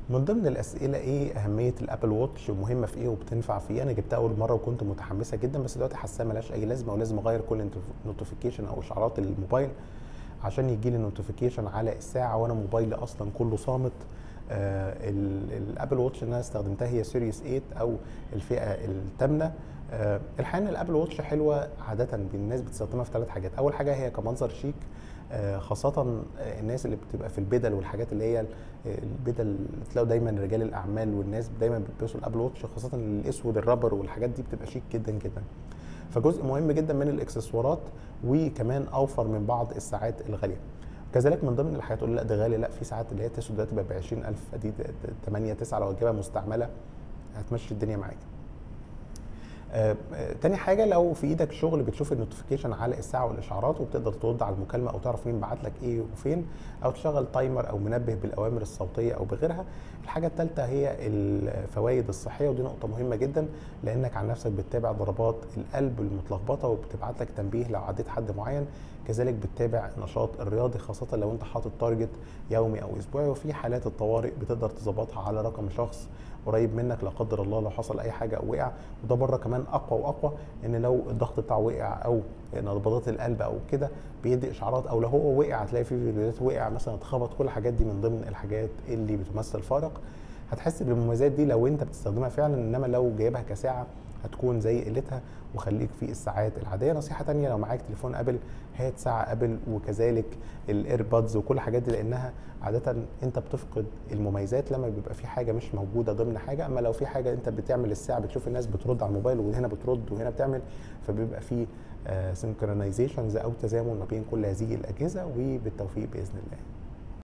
من ضمن الاسئله ايه اهميه الابل واتش ومهمه في ايه وبتنفع في ايه انا جبتها اول مره وكنت متحمسه جدا بس دلوقتي حاساها ملهاش اي لازمه ولازم اغير كل نوتيفيكيشن او اشعارات الموبايل عشان يجي لي نوتيفيكيشن على الساعه وانا موبايلي اصلا كله صامت آه الابل واتش اللي انا استخدمتها هي سيريس 8 او الفئه الثامنه آه الحقيقه ان الابل واتش حلوه عاده الناس بتستخدمها في ثلاث حاجات اول حاجه هي كمنظر شيك آه خاصة الناس اللي بتبقى في البدل والحاجات اللي هي البدل تلاقوا دايما رجال الاعمال والناس دايما بيلبسوا الابل واتش خاصة الاسود الرابر والحاجات دي بتبقى شيك جدا جدا. فجزء مهم جدا من الاكسسوارات وكمان اوفر من بعض الساعات الغاليه. كذلك من ضمن الحاجات تقول لا ده غالي لا في ساعات اللي هي تسود دلوقتي ب 20000 دي 8 9 لو هتجيبها مستعمله هتمشي الدنيا معاك. آه تاني حاجه لو في ايدك شغل بتشوف النوتيفيكيشن على الساعه والاشعارات وبتقدر ترد على المكالمه او تعرف مين بعت لك ايه وفين او تشغل تايمر او منبه بالاوامر الصوتيه او بغيرها الحاجه الثالثه هي الفوائد الصحيه ودي نقطه مهمه جدا لانك عن نفسك بتتابع ضربات القلب المتلخبطه وبتبعت لك تنبيه لو عديت حد معين كذلك بتتابع النشاط الرياضي خاصه لو انت حاطط تارجت يومي او اسبوعي وفي حالات الطوارئ بتقدر تظبطها على رقم شخص قريب منك لا قدر الله لو حصل اي حاجه او وقع وده بره كمان اقوى واقوى ان لو الضغط بتاعه وقع او نبضات القلب او كده بيدي اشعارات او لو هو وقع هتلاقي في فيديوهات وقع مثلا اتخبط كل الحاجات دي من ضمن الحاجات اللي بتمثل فارق هتحس بالمميزات دي لو انت بتستخدمها فعلا انما لو جايبها كساعه هتكون زي قلتها وخليك في الساعات العاديه نصيحه تانية لو معاك تليفون ابل هات ساعه ابل وكذلك الايربادز وكل الحاجات دي لانها عاده انت بتفقد المميزات لما بيبقى في حاجه مش موجوده ضمن حاجه اما لو في حاجه انت بتعمل الساعه بتشوف الناس بترد على الموبايل وهنا بترد وهنا بتعمل فبيبقى في سنكرونايزيشنز او تزامن ما بين كل هذه الاجهزه وبالتوفيق باذن الله